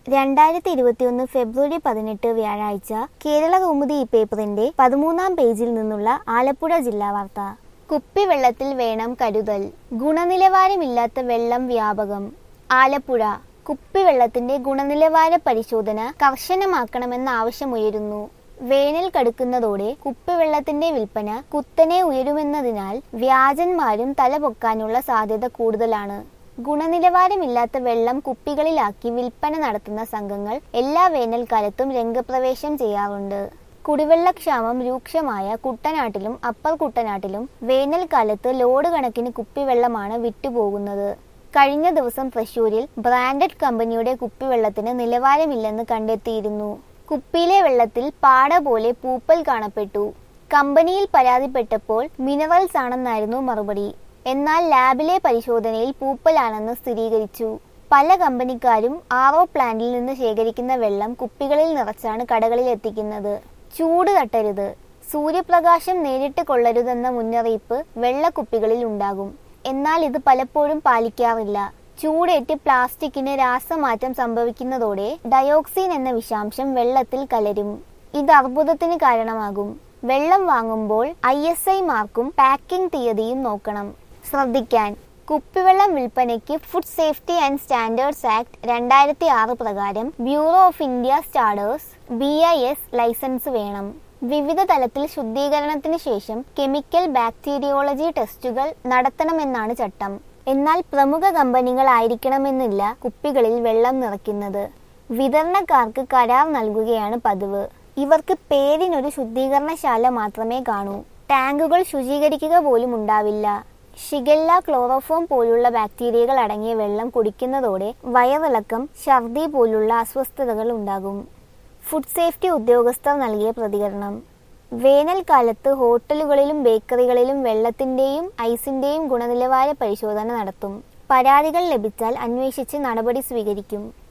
രണ്ടായിരത്തി ഇരുപത്തിയൊന്ന് ഫെബ്രുവരി പതിനെട്ട് വ്യാഴാഴ്ച കേരള കൗമുദി ഈ പേപ്പറിന്റെ പതിമൂന്നാം പേജിൽ നിന്നുള്ള ആലപ്പുഴ ജില്ലാ വാർത്ത കുപ്പിവെള്ളത്തിൽ വേണം കരുതൽ ഗുണനിലവാരമില്ലാത്ത വെള്ളം വ്യാപകം ആലപ്പുഴ കുപ്പിവെള്ളത്തിന്റെ ഗുണനിലവാര പരിശോധന കർശനമാക്കണമെന്ന ആവശ്യമുയരുന്നു വേനൽ കടുക്കുന്നതോടെ കുപ്പിവെള്ളത്തിന്റെ വിൽപ്പന കുത്തനെ ഉയരുമെന്നതിനാൽ വ്യാജന്മാരും തലപൊക്കാനുള്ള സാധ്യത കൂടുതലാണ് ഗുണനിലവാരമില്ലാത്ത വെള്ളം കുപ്പികളിലാക്കി വിൽപ്പന നടത്തുന്ന സംഘങ്ങൾ എല്ലാ വേനൽക്കാലത്തും രംഗപ്രവേശം ചെയ്യാറുണ്ട് കുടിവെള്ളക്ഷാമം രൂക്ഷമായ കുട്ടനാട്ടിലും അപ്പർ കുട്ടനാട്ടിലും വേനൽക്കാലത്ത് ലോഡ് കണക്കിന് കുപ്പിവെള്ളമാണ് വിറ്റുപോകുന്നത് കഴിഞ്ഞ ദിവസം തൃശൂരിൽ ബ്രാൻഡഡ് കമ്പനിയുടെ കുപ്പിവെള്ളത്തിന് നിലവാരമില്ലെന്ന് കണ്ടെത്തിയിരുന്നു കുപ്പിയിലെ വെള്ളത്തിൽ പാട പോലെ പൂപ്പൽ കാണപ്പെട്ടു കമ്പനിയിൽ പരാതിപ്പെട്ടപ്പോൾ മിനറൽസ് ആണെന്നായിരുന്നു മറുപടി എന്നാൽ ലാബിലെ പരിശോധനയിൽ പൂപ്പലാണെന്ന് സ്ഥിരീകരിച്ചു പല കമ്പനിക്കാരും ആർ ഒ പ്ലാന്റിൽ നിന്ന് ശേഖരിക്കുന്ന വെള്ളം കുപ്പികളിൽ നിറച്ചാണ് കടകളിൽ എത്തിക്കുന്നത് ചൂട് തട്ടരുത് സൂര്യപ്രകാശം നേരിട്ട് കൊള്ളരുതെന്ന മുന്നറിയിപ്പ് വെള്ളക്കുപ്പികളിൽ ഉണ്ടാകും എന്നാൽ ഇത് പലപ്പോഴും പാലിക്കാറില്ല ചൂടേറ്റ് പ്ലാസ്റ്റിക്കിന് രാസമാറ്റം സംഭവിക്കുന്നതോടെ ഡയോക്സിൻ എന്ന വിഷാംശം വെള്ളത്തിൽ കലരും ഇത് അർബുദത്തിന് കാരണമാകും വെള്ളം വാങ്ങുമ്പോൾ ഐ എസ് ഐ മാർക്കും പാക്കിംഗ് തീയതിയും നോക്കണം ശ്രദ്ധിക്കാൻ കുപ്പിവെള്ളം വിൽപ്പനയ്ക്ക് food safety and standards act രണ്ടായിരത്തി ആറ് പ്രകാരം bureau of India standards B I S licence വേണം വിവിധ തലത്തിൽ ശുദ്ധീകരണത്തിന് ശേഷം കെമിക്കൽ ബാക്ടീരിയോളജി ടെസ്റ്റുകൾ നടത്തണമെന്നാണ് ചട്ടം എന്നാൽ പ്രമുഖ കമ്പനികളായിരിക്കണമെന്നില്ല കുപ്പികളിൽ വെള്ളം നിറയ്ക്കുന്നത് വിതരണക്കാർക്ക് കരാർ നൽകുകയാണ് പതിവ് ഇവർക്ക് പേരിനൊരു ശുദ്ധീകരണശാല മാത്രമേ കാണൂ ടാങ്കുകൾ ശുചീകരിക്കുക പോലും ഉണ്ടാവില്ല ഷിഗല്ല ക്ലോറോഫോം പോലുള്ള ബാക്ടീരിയകൾ അടങ്ങിയ വെള്ളം കുടിക്കുന്നതോടെ വയറിളക്കം ഛർദി പോലുള്ള അസ്വസ്ഥതകൾ ഉണ്ടാകും ഫുഡ് സേഫ്റ്റി ഉദ്യോഗസ്ഥർ നൽകിയ പ്രതികരണം വേനൽക്കാലത്ത് ഹോട്ടലുകളിലും ബേക്കറികളിലും വെള്ളത്തിന്റെയും ഐസിന്റെയും ഗുണനിലവാര പരിശോധന നടത്തും പരാതികൾ ലഭിച്ചാൽ അന്വേഷിച്ച് നടപടി സ്വീകരിക്കും